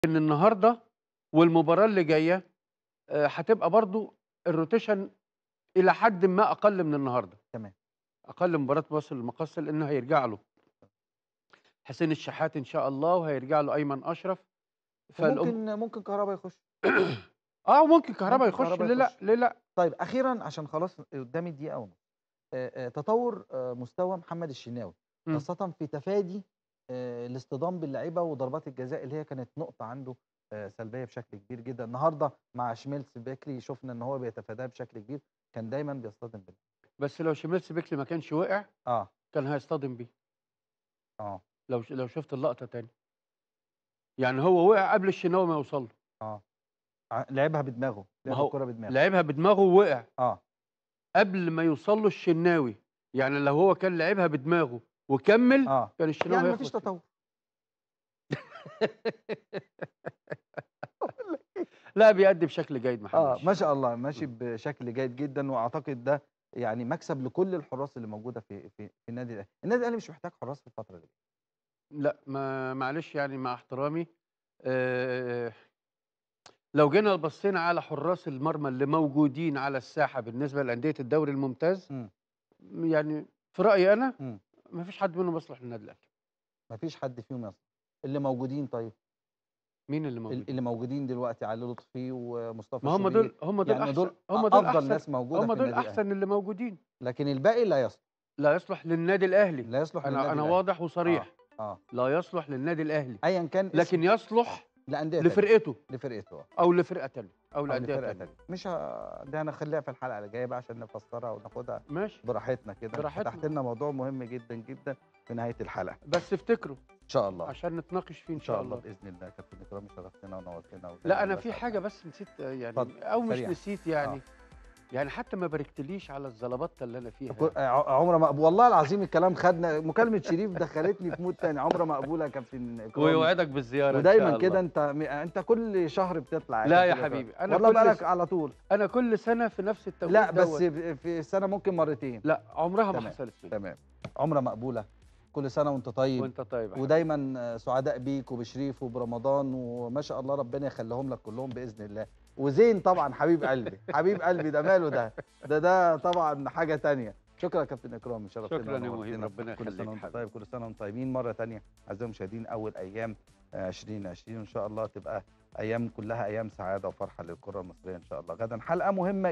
إن النهارده والمباراة اللي جاية آآ هتبقى برضه الروتيشن إلى حدٍ ما أقل من النهارده. تمام. أقل من مباراة مصر المقاصة لإنه هيرجع له حسين الشحات إن شاء الله وهيرجع له أيمن أشرف. فالأم وممكن ممكن كهربا يخش. آه وممكن كهربا ممكن يخش كهربا ليه لأ، يخش. ليه لأ؟ طيب أخيرًا عشان خلاص قدامي دقيقة ونُص. آآ آآ تطور آآ مستوى محمد الشناوي إمم. خاصةً في تفادي آآ الاصطدام باللعيبة وضربات الجزاء اللي هي كانت نقطة عنده آآ سلبية بشكل كبير جدًا. النهارده مع شميلس بيكلي شُفنا إن هو بيتفاداها بشكل كبير، كان دايمًا بيصطدم بال بس لو شميلس بيكلي ما كانش وقع آه. كان هيصطدم بيه. آه. لو ش لو شُفت اللقطة تاني. يعني هو وقع قبل الشناوي ما يوصل له. آه. ع لعبها بدماغه، ما لعب هو الكورة بدماغه. لعبها بدماغه ووقع. آه. قبل ما يوصل له الشناوي. يعني لو هو كان لعبها بدماغه وكمّل آه. كان الشناوي يعني ما هيخبط فيش فيه. تطور. لأ بيأدي بشكل جيد محمد آه، ما الشناوي. شاء الله ماشي إمم. بشكل جيد جدًا، وأعتقد ده يعني مكسب لكل الحراس اللي موجودة في في في النادي الأهلي. النادي الأهلي مش محتاج حراس في الفترة دي. لأ ما معلش يعني مع احترامي آآ لو جينا بصينا على حراس المرمى اللي موجودين على الساحة بالنسبة لأندية الدوري الممتاز إمم. يعني في رأيي أنا إمم. ما فيش حد منهم يصلح للنادي الأهلي. ما فيش حد فيهم يصلح. اللي موجودين طيب؟ مين اللي ال موجودين؟ اللي موجودين دلوقتي علي لطفي ومصطفى ما هم شوبير، دول هم دول يعني أحسن دول هم أ دول أفضل أحسن ناس موجودة هم في دول النادي الأهلي. أحسن اللي موجودين. لكن الباقي لا يصلح. لا يصلح للنادي الأهلي. لا يصلح أنا للنادي أنا الأهلي. واضح وصريح. آه، آه. لا يصلح للنادي الأهلي. أيًا كان اسم لكن يصلح لأندية تانية. لفرقته لفرقته آه. أو لفرقة تانية أو أو لأندية لفرقة تانية. تانية. مش ه دي هنخليها في الحلقة اللي جاية بقى عشان نفسرها وناخدها ماشي. براحتنا كده. براحتنا. فتحت لنا موضوع مهم جدًا، جدًا في نهاية الحلقة. بس افتكروا إن شاء الله. عشان نتناقش فيه إن إن شاء شاء الله الله. بإذن الله. كابتن إكرامي شرفتنا ونورتنا لأ ودايمًا أنا في باسعد حاجة معاك. بس نسيت يعني اتفضل أو مش سريعًا. نسيت آه. يعني يعني حتى ما باركتليش على الزلبطة اللي أنا فيها ك يعني. ع عمرة مقب والله العظيم الكلام خدنا مكالمة شريف دخلتني في مود تاني، عمرة مقبولة يا كابتن إكرامي. ويوعدك بالزيارة إن ودايمًا شاء كده الله. أنت م أنت كل شهر بتطلع لا يا كابتن إكرامي. حبيبي أنا والله كل بقى لك س على طول. أنا كل سنة في نفس التوقيت لأ بس دوّة. في في السنة ممكن مرتين. لأ عمرها ما تمام، حصلت مني. تمام. عمرة مقبولة. كل سنة وأنت طيب. وأنت طيب يا حبيبي. ودايمًا سعداء بيك وبشريف وبرمضان وما شاء الله ربنا يخليهم لك كلهم بإذن الله. وزين طبعًا حبيب قلبي، حبيب قلبي ده ماله ده؟ ده ده طبعًا حاجة تانية. شكرًا يا كابتن إكرامي شرفتنا شكرًا يا مهيب ونورتنا. ربنا كل يخليك سنة وأنت حبيبي. طيب، كل سنة وأنتم طيبين مرة تانية أعزائي المشاهدين أول أيام 2020 وإن شاء الله تبقى أيام كلها أيام سعادة وفرحة للكرة المصرية إن شاء الله. غدًا حلقة مهمة